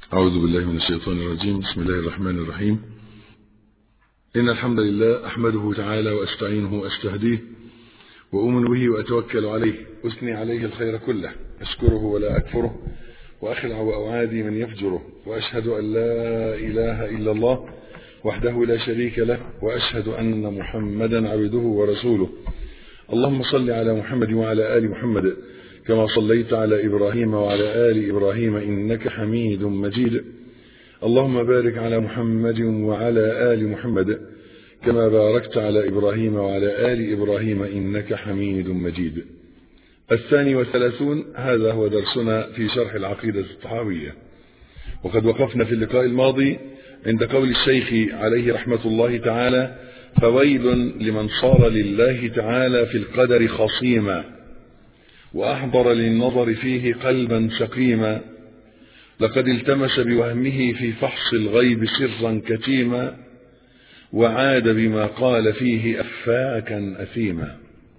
أعوذ بالله من الشيطان الرجيم بسم الله الرحمن الرحيم إن الحمد لله أحمده تعالى وأستعينه وأستهديه وأؤمن به وأتوكل عليه أثني عليه الخير كله أشكره ولا أكفره وأخلع وأعادي من يفجره وأشهد أن لا إله إلا الله وحده لا شريك له وأشهد أن محمدا عبده ورسوله اللهم صل على محمد وعلى آل محمد كما صليت على إبراهيم وعلى آل إبراهيم إنك حميد مجيد اللهم بارك على محمد وعلى آل محمد كما باركت على إبراهيم وعلى آل إبراهيم إنك حميد مجيد الثاني والثلاثون هذا هو درسنا في شرح العقيدة الطحاوية وقد وقفنا في اللقاء الماضي عند قول الشيخ عليه رحمة الله تعالى فويل لمن صار لله تعالى في القدر خصيما وأحضر للنظر فيه قلبا سقيما لقد التمس بوهمه في فحص الغيب سرا كتيما وعاد بما قال فيه أفاكا أثيما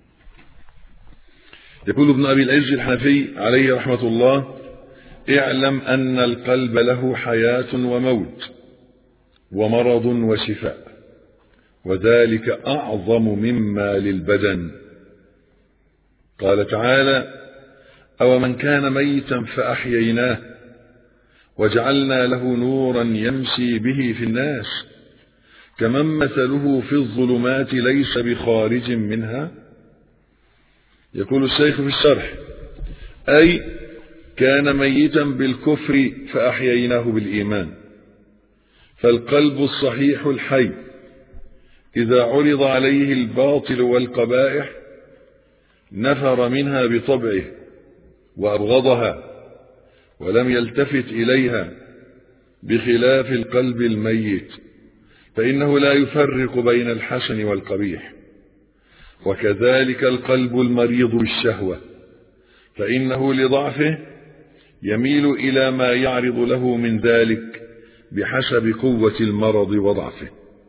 يقول ابن أبي العز الحنفي عليه رحمة الله اعلم أن القلب له حياة وموت ومرض وشفاء وذلك أعظم مما للبدن قال تعالى أو من كان ميتا فأحييناه وجعلنا له نورا يمشي به في الناس كمن مثله في الظلمات ليس بخارج منها يقول الشيخ في الشرح أي كان ميتا بالكفر فأحييناه بالإيمان فالقلب الصحيح الحي إذا عرض عليه الباطل والقبائح نفر منها بطبعه وأبغضها ولم يلتفت إليها بخلاف القلب الميت فإنه لا يفرق بين الحسن والقبيح وكذلك القلب المريض بالشهوة فإنه لضعفه يميل إلى ما يعرض له من ذلك بحسب قوة المرض وضعفه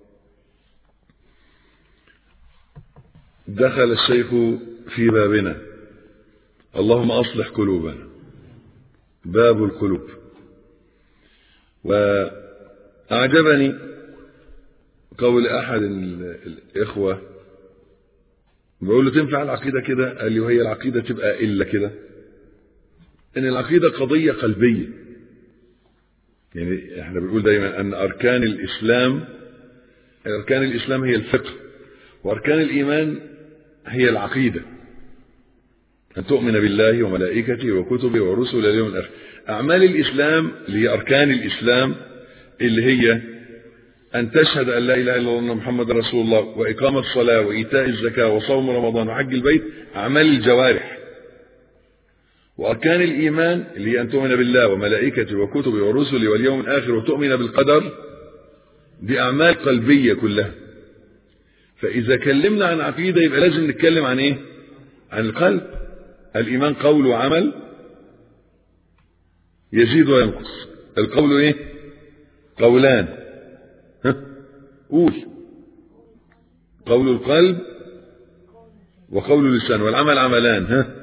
دخل الشيخ في بابنا اللهم أصلح قلوبنا باب القلوب وأعجبني قول أحد الإخوة بقول له تنفع العقيدة كده قال لي وهي العقيدة تبقى إلا كده إن العقيدة قضية قلبية يعني احنا بنقول دايما أن أركان الإسلام أركان الإسلام هي الفقه وأركان الإيمان هي العقيدة أن تؤمن بالله وملائكته وكتبه ورسله اليوم الآخر أعمال الإسلام اللي هي أركان الإسلام اللي هي أن تشهد أن لا إله إلا الله وأن محمد رسول الله وإقامة الصلاة وإيتاء الزكاة وصوم رمضان وحج البيت أعمال الجوارح وأركان الإيمان اللي هي أن تؤمن بالله وملائكته وكتبه ورسله واليوم الآخر وتؤمن بالقدر دي أعمال قلبية كلها فإذا كلمنا عن عقيدة يبقى لازم نتكلم عن إيه؟ عن القلب الإيمان قول وعمل يزيد وينقص القول إيه؟ قولان ها؟ قول قول القلب وقول اللسان والعمل عملان ها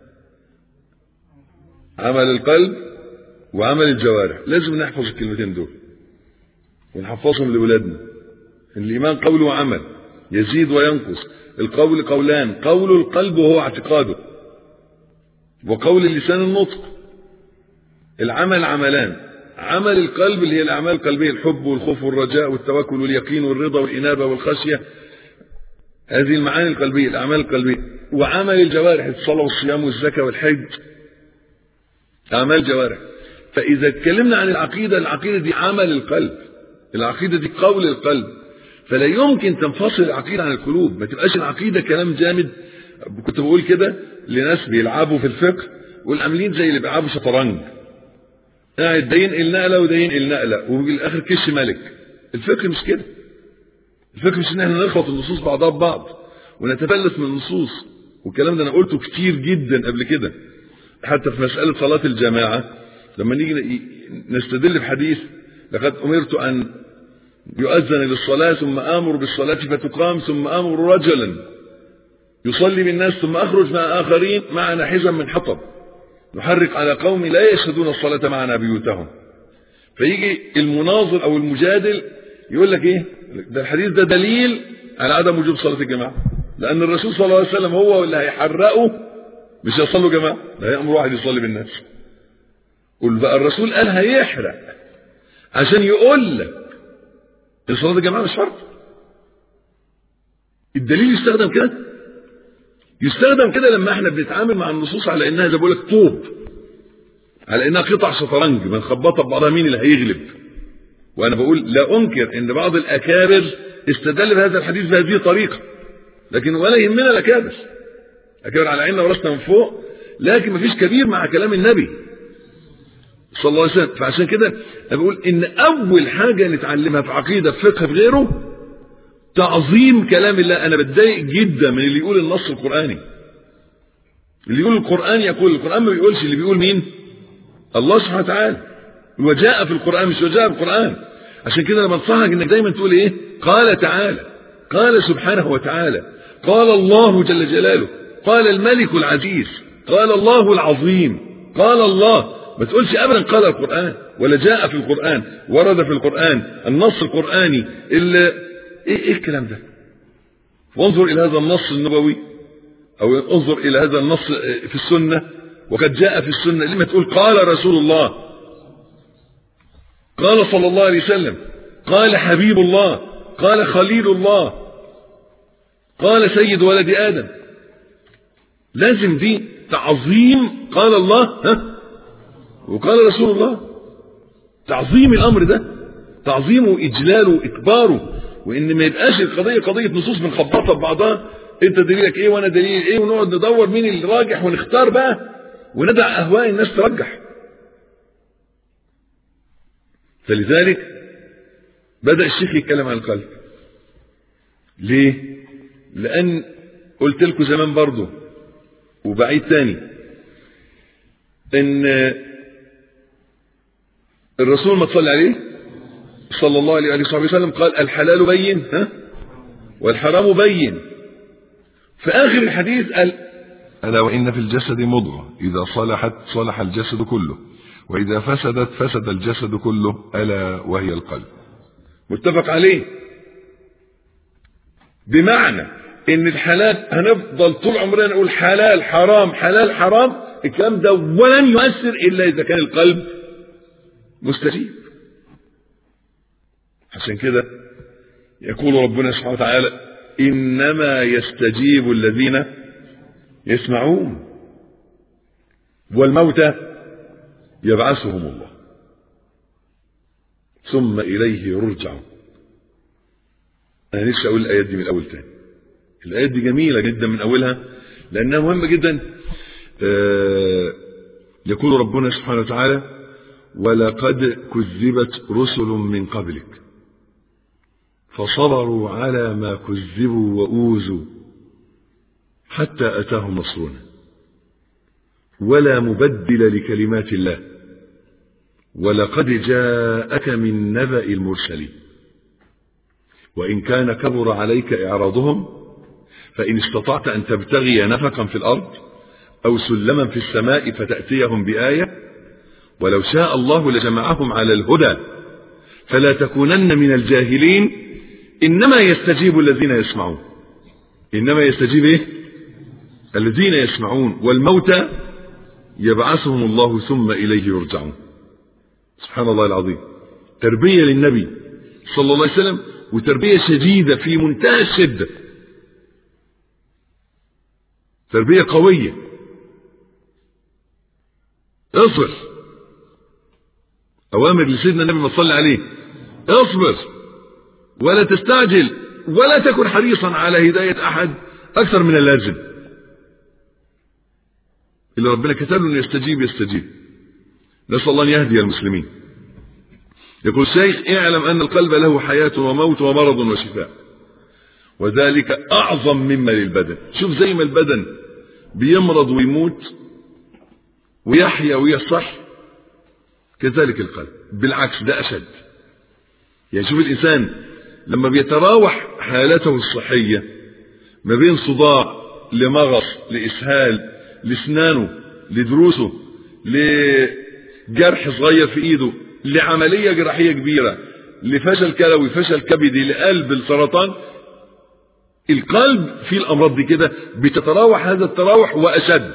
عمل القلب وعمل الجوارح لازم نحفظ الكلمتين دول ونحفظهم لأولادنا الإيمان قول وعمل يزيد وينقص القول قولان قول القلب وهو اعتقاده وقول اللسان النطق العمل عملان عمل القلب اللي هي الأعمال القلبية الحب والخوف والرجاء والتوكل واليقين والرضا والإنابة والخشية هذه المعاني القلبية الأعمال القلبية وعمل الجوارح الصلاة والصيام والزكاة والحج أعمال جوارح فإذا اتكلمنا عن العقيدة العقيدة دي عمل القلب العقيدة دي قول القلب فلا يمكن تنفصل العقيدة عن القلوب ما تبقاش العقيدة كلام جامد كنت بقول كده لناس بيلعبوا في الفقه والعاملين زي اللي بيلعبوا شطرنج قاعد ده ينقل نقلة وده ينقل نقلة وفي الآخر كش ملك الفقه مش كده الفقه مش ان احنا نخبط النصوص بعضها ببعض ونتفلس من النصوص والكلام ده انا قلته كتير جدا قبل كده حتى في مسألة صلاة الجماعة لما نيجي نستدل بحديث لقد أمرت أن يؤذن للصلاة ثم آمر بالصلاة فتقام ثم آمر رجلا يصلي بالناس ثم أخرج مع آخرين معنا حزم من حطب نحرق على قوم لا يشهدون الصلاة معنا بيوتهم فيجي المناظر او المجادل يقول لك ايه ده الحديث ده دليل على عدم وجوب صلاه الجماعه لان الرسول صلى الله عليه وسلم هو اللي هيحرقه مش هيصلوا جماعه ده هيامر واحد يصلي بالناس قل بقى الرسول قال هيحرق عشان يقول لك ان صلاه الجماعه مش فرض الدليل يستخدم كده يستخدم كده لما احنا بنتعامل مع النصوص على انها زي بقول لك طوب على انها قطع شطرنج بنخبطها ببعضها مين اللي هيغلب وانا بقول لا انكر ان بعض الاكابر استدل بهذا الحديث بهذه الطريقه لكن ولا يهمنا الاكابر اكابر على عيننا وراسنا من فوق لكن مفيش كبير مع كلام النبي صلى الله عليه وسلم فعشان كده انا بقول ان اول حاجه نتعلمها في عقيده في فقه في غيره تعظيم كلام الله انا بتضايق جدا من اللي يقول النص القراني اللي يقول القران يقول القران ما بيقولش اللي بيقول مين الله سبحانه وتعالى وجاء في القران مش وجاء في القران عشان كده انا بنصحك انك دايما تقول ايه قال تعالى قال سبحانه وتعالى قال الله جل جلاله قال الملك العزيز قال الله العظيم قال الله ما تقولش ابدا قال القران ولا جاء في القران ورد في القران النص القراني اللي ايه ايه الكلام ده وانظر الى هذا النص النبوي او انظر الى هذا النص في السنه وقد جاء في السنه لما تقول قال رسول الله قال صلى الله عليه وسلم قال حبيب الله قال خليل الله قال سيد ولد ادم لازم دي تعظيم قال الله ها وقال رسول الله تعظيم الامر ده تعظيمه واجلاله واكباره وان ما يبقاش القضيه قضيه نصوص بنخبطها ببعضها انت دليلك ايه وانا دليل ايه ونقعد ندور مين اللي راجح ونختار بقى وندع اهواء الناس ترجح فلذلك بدا الشيخ يتكلم عن القلب ليه لان قلت لكم زمان برضه وبعيد تاني ان الرسول ما تصلي عليه صلى الله عليه وصحبه وسلم قال الحلال بين ها والحرام بين في آخر الحديث قال ألا وإن في الجسد مضغة إذا صلحت صلح الجسد كله وإذا فسدت فسد الجسد كله ألا وهي القلب متفق عليه بمعنى ان الحلال هنفضل طول عمرنا نقول حلال حرام حلال حرام الكلام ده ولن يؤثر الا اذا كان القلب مستجيب عشان كده يقول ربنا سبحانه وتعالى انما يستجيب الذين يسمعون والموتى يبعثهم الله ثم اليه يرجعون انا نفسي اقول الايات دي من الاول تاني الايات دي جميله جدا من اولها لانها مهمه جدا آه يقول ربنا سبحانه وتعالى ولقد كذبت رسل من قبلك فصبروا على ما كذبوا وأوذوا حتى أتاهم نصرنا ولا مبدل لكلمات الله ولقد جاءك من نبأ المرسلين وإن كان كبر عليك إعراضهم فإن استطعت أن تبتغي نفقا في الأرض أو سلما في السماء فتأتيهم بآية ولو شاء الله لجمعهم على الهدى فلا تكونن من الجاهلين إنما يستجيب الذين يسمعون إنما يستجيب إيه الذين يسمعون والموتى يبعثهم الله ثم إليه يرجعون سبحان الله العظيم تربية للنبي صلى الله عليه وسلم وتربية شديدة في منتهى الشدة تربية قوية اصبر أوامر لسيدنا النبي ما صلى عليه اصبر ولا تستعجل ولا تكن حريصا على هداية أحد أكثر من اللازم اللي ربنا كتب له انه يستجيب يستجيب نسأل الله أن يهدي المسلمين يقول الشيخ اعلم أن القلب له حياة وموت ومرض وشفاء وذلك أعظم مما للبدن شوف زي ما البدن بيمرض ويموت ويحيا ويصح كذلك القلب بالعكس ده أشد يعني شوف الإنسان لما بيتراوح حالته الصحية ما بين صداع لمغص لإسهال لسنانه لدروسه لجرح صغير في إيده لعملية جراحية كبيرة لفشل كلوي فشل كبدي لقلب السرطان القلب فيه الأمراض دي كده بتتراوح هذا التراوح وأشد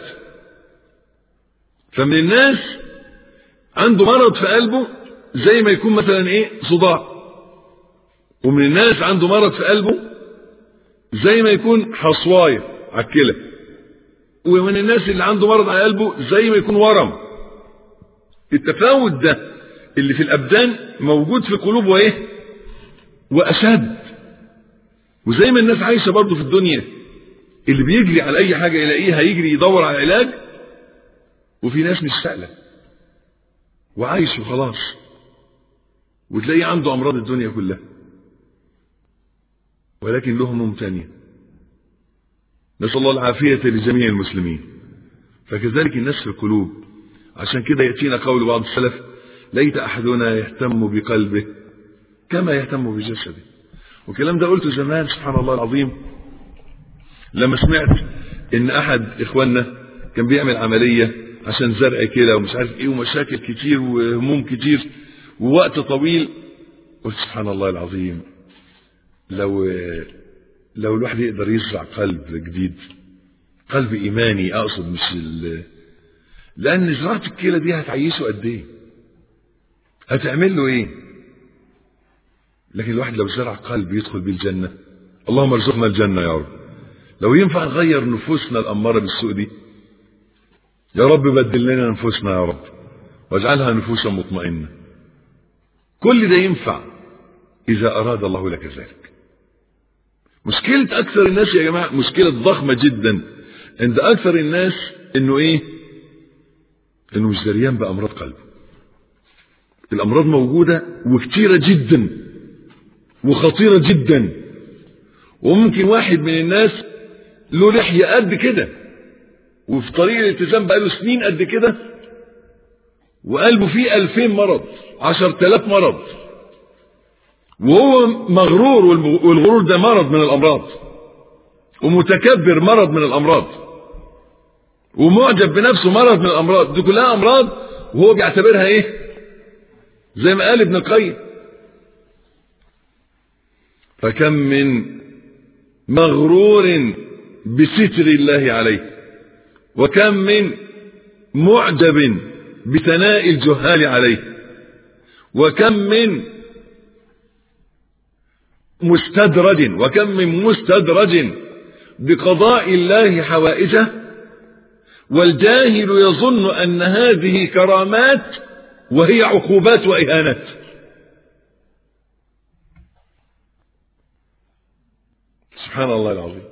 فمن الناس عنده مرض في قلبه زي ما يكون مثلا ايه صداع ومن الناس عنده مرض في قلبه زي ما يكون حصوايه على الكلى ومن الناس اللي عنده مرض على قلبه زي ما يكون ورم التفاوت ده اللي في الابدان موجود في القلوب وايه واشد وزي ما الناس عايشه برضه في الدنيا اللي بيجري على اي حاجه يلاقيها يجري يدور على علاج وفي ناس مش سائله وعايش وخلاص وتلاقيه عنده امراض الدنيا كلها ولكن له هموم تانية نسأل الله العافية لجميع المسلمين فكذلك الناس في القلوب عشان كده يأتينا قول بعض السلف ليت أحدنا يهتم بقلبه كما يهتم بجسده والكلام ده قلته زمان سبحان الله العظيم لما سمعت ان احد اخواننا كان بيعمل عملية عشان زرع كلى ومش عارف ايه ومشاكل كتير وهموم كتير ووقت طويل قلت سبحان الله العظيم لو لو الواحد يقدر يزرع قلب جديد قلب ايماني اقصد مش ال... لان زراعه الكلى دي هتعيشه قد ايه هتعمل له ايه لكن الواحد لو زرع قلب يدخل بيه الجنه اللهم ارزقنا الجنه يا رب لو ينفع نغير نفوسنا الاماره بالسوء دي يا رب بدل لنا نفوسنا يا رب واجعلها نفوسا مطمئنه كل ده ينفع اذا اراد الله لك ذلك مشكلة أكثر الناس يا جماعة مشكلة ضخمة جدا عند أكثر الناس إنه إيه؟ إنه مش دريان بأمراض قلبه. الأمراض موجودة وكتيرة جدا وخطيرة جدا وممكن واحد من الناس له لحية قد كده وفي طريق الالتزام بقاله سنين قد كده وقلبه فيه ألفين مرض عشر تلاف مرض وهو مغرور والغرور ده مرض من الامراض ومتكبر مرض من الامراض ومعجب بنفسه مرض من الامراض دي كلها امراض وهو بيعتبرها ايه زي ما قال ابن القيم فكم من مغرور بستر الله عليه وكم من معجب بثناء الجهال عليه وكم من مستدرج وكم من مستدرج بقضاء الله حوائجه والجاهل يظن أن هذه كرامات وهي عقوبات وإهانات سبحان الله العظيم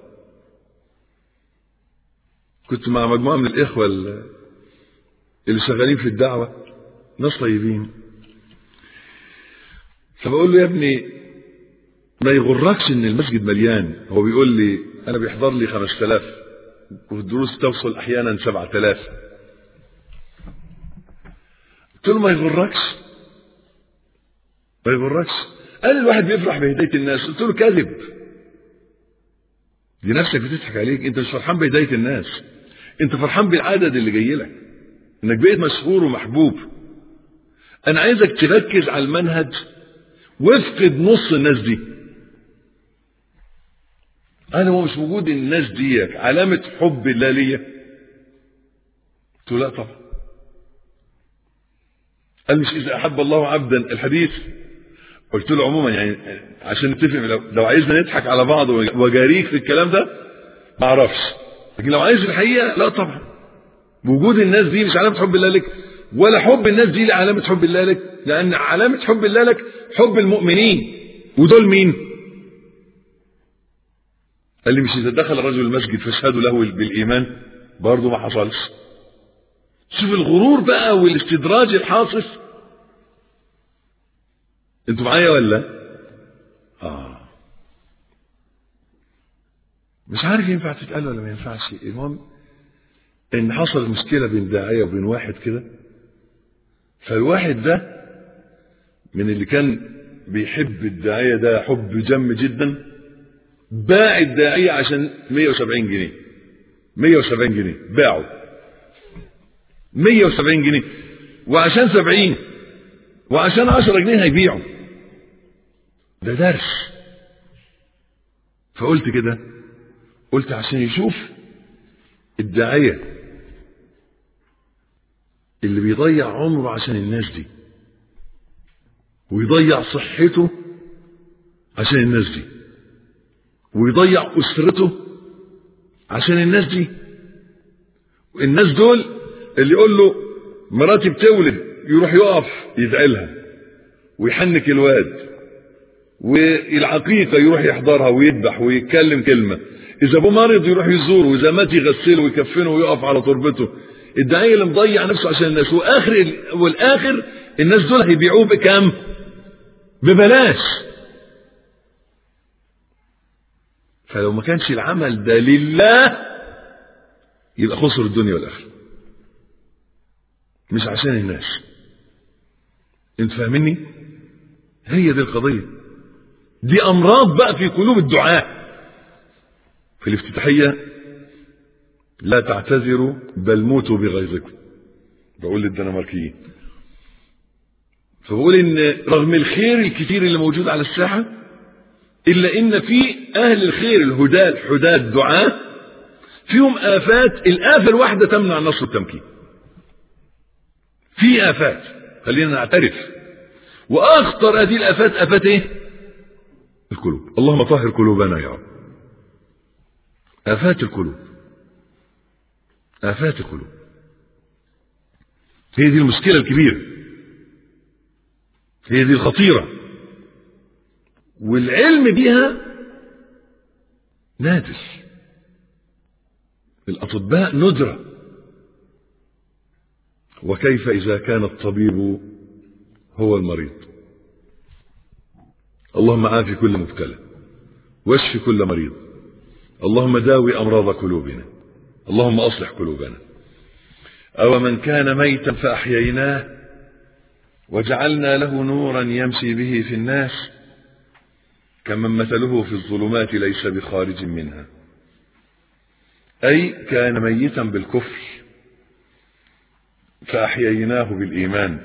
كنت مع مجموعة من الإخوة اللي شغالين في الدعوة ناس طيبين فبقول له يا ابني ما يغركش ان المسجد مليان هو بيقول لي انا بيحضر لي 5000 وفي الدروس توصل احيانا 7000 قلت له ما يغركش ما يغركش قال الواحد بيفرح بهدايه الناس قلت له كذب دي نفسك بتضحك عليك انت مش فرحان بهدايه الناس انت فرحان بالعدد اللي جاي لك انك بقيت مشهور ومحبوب انا عايزك تركز على المنهج وافقد نص الناس دي انا هو مش وجود الناس ديك علامة حب الله ليا قلت له لا طبعا قال مش اذا احب الله عبدا الحديث قلت له عموما يعني عشان نتفق لو, لو عايزنا نضحك على بعض وجاريك في الكلام ده ما اعرفش لكن لو عايز الحقيقه لا طبعا وجود الناس دي مش علامه حب الله لك ولا حب الناس دي لعلامه حب الله لك لان علامه حب الله لك حب المؤمنين ودول مين قال لي مش اذا دخل الرجل المسجد فاشهدوا له بالايمان برضه ما حصلش شوف الغرور بقى والاستدراج الحاصل انتوا معايا ولا اه مش عارف ينفع تتقال ولا ما ينفعش المهم ان حصل مشكله بين داعيه وبين واحد كده فالواحد ده من اللي كان بيحب الداعيه ده حب جم جدا باع الداعيه عشان 170 جنيه 170 جنيه باعه 170 جنيه وعشان 70 وعشان عشرة جنيه هيبيعوا ده درس فقلت كده قلت عشان يشوف الداعية اللي بيضيع عمره عشان الناس دي ويضيع صحته عشان الناس دي ويضيع أسرته عشان الناس دي الناس دول اللي يقول له مراتي بتولد يروح يقف يدعي لها ويحنك الواد والعقيقة يروح يحضرها ويذبح ويتكلم كلمة إذا أبوه مريض يروح يزوره وإذا مات يغسله ويكفنه ويقف على تربته الداعية اللي مضيع نفسه عشان الناس وآخر والآخر الناس دول هيبيعوه بكام؟ ببلاش فلو ما كانش العمل ده لله يبقى خسر الدنيا والآخرة مش عشان الناس انت فاهمني هي دي القضية دي أمراض بقى في قلوب الدعاء في الافتتاحية لا تعتذروا بل موتوا بغيظكم بقول للدنماركيين فبقول ان رغم الخير الكتير اللي موجود على الساحة الا ان في اهل الخير الهداة الحداة الدعاة فيهم افات الافة الواحدة تمنع نصر التمكين في افات خلينا نعترف واخطر هذه الافات افات ايه القلوب اللهم طهر قلوبنا يا رب افات القلوب افات القلوب هي دي المشكلة الكبيرة هي دي الخطيرة والعلم بها نادر الأطباء ندرة وكيف إذا كان الطبيب هو المريض اللهم عافي كل مبتلى واشف كل مريض اللهم داوي أمراض قلوبنا اللهم أصلح قلوبنا أو من كان ميتا فأحييناه وجعلنا له نورا يمشي به في الناس كمن مثله في الظلمات ليس بخارج منها أي كان ميتا بالكفر فأحييناه بالإيمان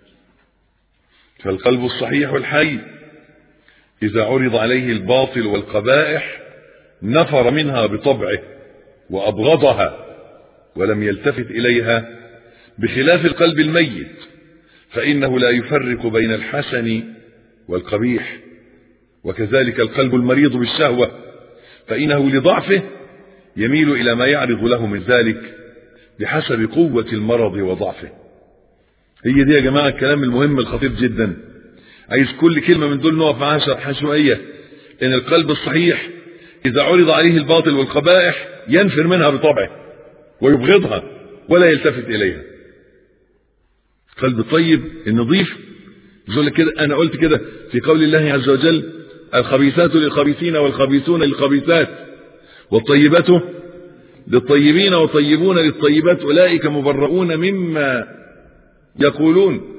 فالقلب الصحيح الحي إذا عرض عليه الباطل والقبائح نفر منها بطبعه وأبغضها ولم يلتفت إليها بخلاف القلب الميت فإنه لا يفرق بين الحسن والقبيح وكذلك القلب المريض بالشهوة فإنه لضعفه يميل إلى ما يعرض له من ذلك بحسب قوة المرض وضعفه هي دي يا جماعة الكلام المهم الخطير جدا عايز كل كلمة من دول نقف معاها شرحة شوية إن القلب الصحيح إذا عرض عليه الباطل والقبائح ينفر منها بطبعه ويبغضها ولا يلتفت إليها قلب طيب النظيف يقول كده أنا قلت كده في قول الله عز وجل الخبيثات للخبيثين والخبيثون للخبيثات والطيبات للطيبين والطيبون للطيبات أولئك مبرؤون مما يقولون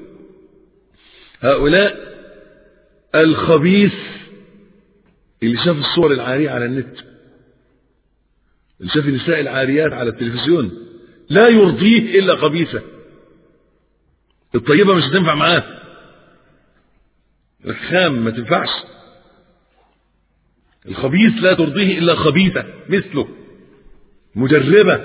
هؤلاء الخبيث اللي شاف الصور العارية على النت اللي شاف النساء العاريات على التلفزيون لا يرضيه إلا خبيثة الطيبة مش هتنفع معاه الخام ما تنفعش الخبيث لا ترضيه إلا خبيثة مثله مجربة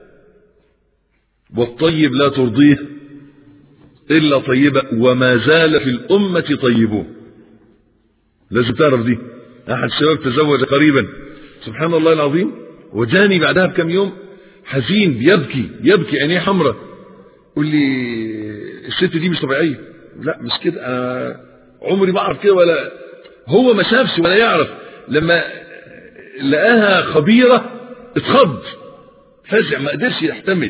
والطيب لا ترضيه إلا طيبة وما زال في الأمة طيبون لازم تعرف دي أحد الشباب تزوج قريبا سبحان الله العظيم وجاني بعدها بكم يوم حزين بيبكي يبكي عينيه حمراء يقول لي الست دي مش طبيعية لا مش كده أنا عمري ما أعرف كده ولا هو ما شافش ولا يعرف لما لقاها خبيرة اتخض فزع ما قدرش يحتمل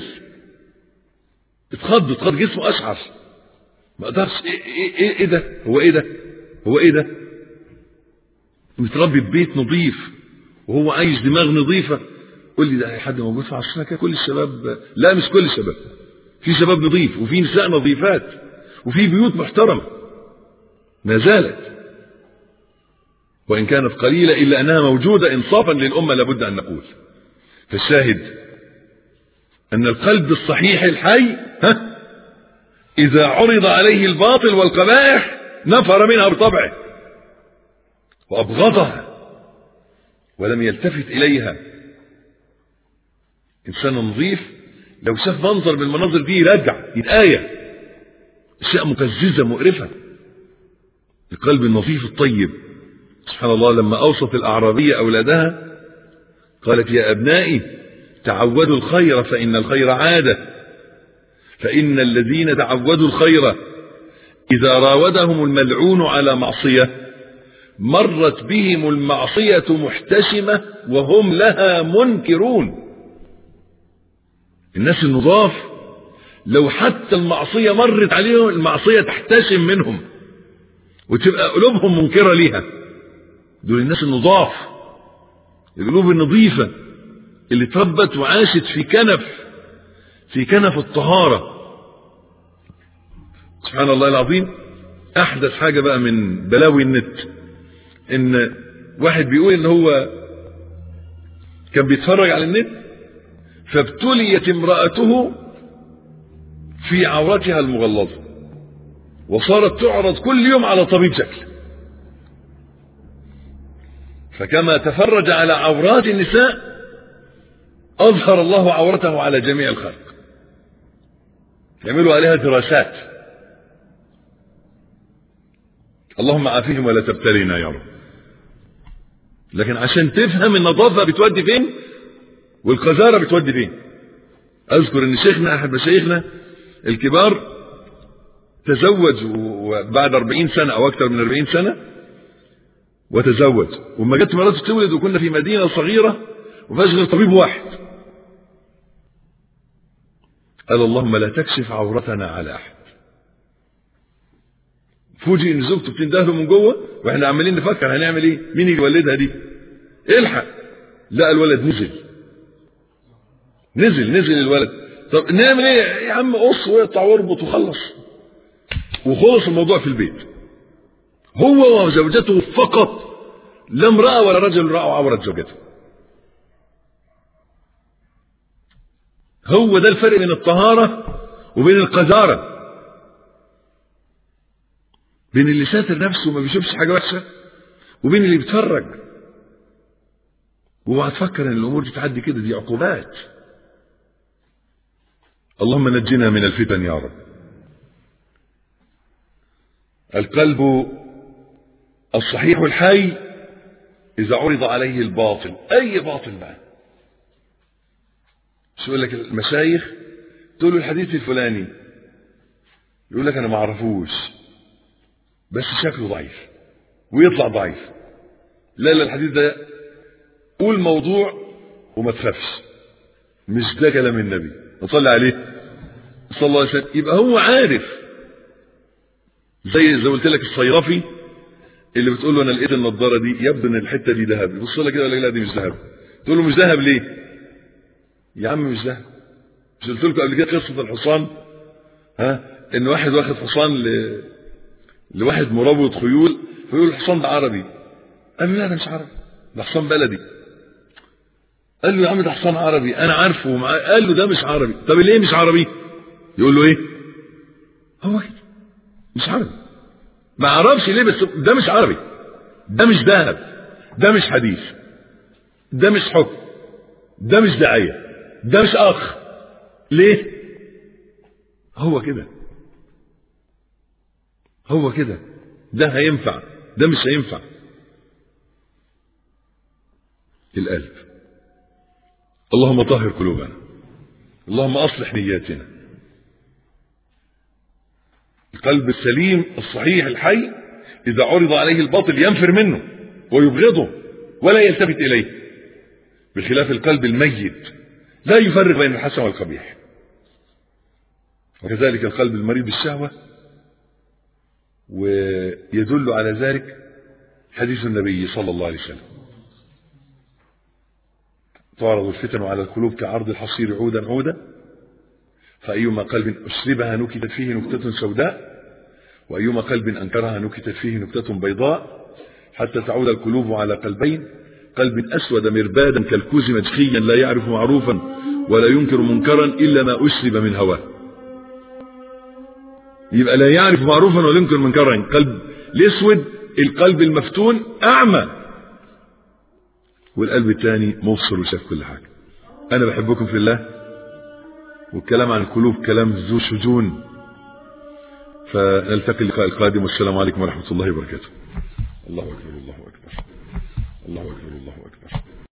اتخض اتخض جسمه اشعر ما قدرش ايه, ايه, ايه, ايه ده هو ايه ده هو ايه ده متربي في بيت نظيف وهو عايش دماغ نظيفه قول لي ده حد موجود في عصرنا كده كل الشباب لا مش كل الشباب في شباب نظيف وفي نساء نظيفات وفي بيوت محترمه ما زالت وإن كانت قليلة إلا أنها موجودة إنصافا للأمة لابد أن نقول فالشاهد أن القلب الصحيح الحي ها إذا عرض عليه الباطل والقبائح نفر منها بطبعه وأبغضها ولم يلتفت إليها إنسان نظيف لو شاف منظر من المناظر دي يرجع يتآية أشياء مكززة مقرفة القلب النظيف الطيب سبحان الله لما أوصت الأعرابية أولادها قالت يا أبنائي تعودوا الخير فإن الخير عادة فإن الذين تعودوا الخير إذا راودهم الملعون على معصية مرت بهم المعصية محتشمة وهم لها منكرون الناس النضاف لو حتى المعصية مرت عليهم المعصية تحتشم منهم وتبقى قلوبهم منكرة ليها دول الناس النضاف القلوب النظيفة اللي تربت وعاشت في كنف في كنف الطهارة سبحان الله العظيم أحدث حاجة بقى من بلاوي النت إن واحد بيقول إن هو كان بيتفرج على النت فابتليت امرأته في عورتها المغلظة وصارت تعرض كل يوم على طبيب شكل فكما تفرج على عورات النساء أظهر الله عورته على جميع الخلق يعملوا عليها دراسات اللهم عافيهم ولا تبتلينا يا رب لكن عشان تفهم النظافة بتودي فين والقذارة بتودي فين أذكر أن شيخنا أحد مشايخنا الكبار تزوج بعد 40 سنة أو أكثر من 40 سنة وتزوج وما جت مراته تولد وكنا في مدينة صغيرة وفيهاش غير طبيب واحد قال اللهم لا تكشف عورتنا على أحد فوجئ ان زوجته بتندهله من جوه واحنا عمالين نفكر هنعمل ايه مين اللي يولدها دي الحق لا الولد نزل نزل نزل الولد طب نعمل ايه يا عم قص واقطع واربط وخلص وخلص الموضوع في البيت هو وزوجته فقط لا امرأة ولا رجل رأوا عورة زوجته هو ده الفرق بين الطهارة وبين القذارة بين اللي ساتر نفسه وما بيشوفش حاجة وحشة وبين اللي بيتفرج وهو تفكر ان الامور دي تعدي كده دي عقوبات اللهم نجنا من الفتن يا رب القلب الصحيح الحي إذا عرض عليه الباطل أي باطل بقى شو يقول لك المشايخ تقول له الحديث الفلاني يقول لك أنا ما أعرفوش بس شكله ضعيف ويطلع ضعيف لا لا الحديث ده قول موضوع وما تخافش مش ده كلام النبي نصلي عليه صلى الله عليه وسلم يبقى هو عارف زي زي قلت لك الصيرفي اللي بتقول له انا لقيت النضاره دي يبدو ان الحته دي ذهب يبص لك كده يقول لك لا دي مش ذهب تقول له مش ذهب ليه يا عم مش ذهب مش قلت لكم قبل كده قصه الحصان ها ان واحد واخد حصان ل... لواحد مرابط خيول فيقول الحصان ده عربي قال له لا ده مش عربي ده حصان بلدي قال له يا عم ده حصان عربي انا عارفه ومعاه قال له ده مش عربي طب ليه مش عربي يقول له ايه هو كده مش عربي ما اعرفش ليه بس ده مش عربي ده مش ذهب ده مش حديث ده مش حكم ده مش داعيه ده مش اخ ليه هو كده هو كده ده هينفع ده مش هينفع القلب اللهم طهر قلوبنا اللهم اصلح نياتنا القلب السليم الصحيح الحي إذا عرض عليه الباطل ينفر منه ويبغضه ولا يلتفت إليه بخلاف القلب الميت لا يفرق بين الحسن والقبيح وكذلك القلب المريض بالشهوة ويدل على ذلك حديث النبي صلى الله عليه وسلم تعرض الفتن على القلوب كعرض الحصير عودا عودا فأيما قلب أشربها نكتت فيه نكتة سوداء وأيما قلب أنكرها نكتت فيه نكتة بيضاء حتى تعود القلوب على قلبين قلب أسود مربادا كالكوز مجخيا لا يعرف معروفا ولا ينكر منكرا إلا ما أشرب من هواه يبقى لا يعرف معروفا ولا ينكر منكرا قلب الاسود القلب المفتون اعمى والقلب الثاني مبصر وشاف كل حاجه انا بحبكم في الله والكلام عن القلوب كلام ذو شجون فنلتقي اللقاء القادم والسلام عليكم ورحمه الله وبركاته الله اكبر الله اكبر الله اكبر الله اكبر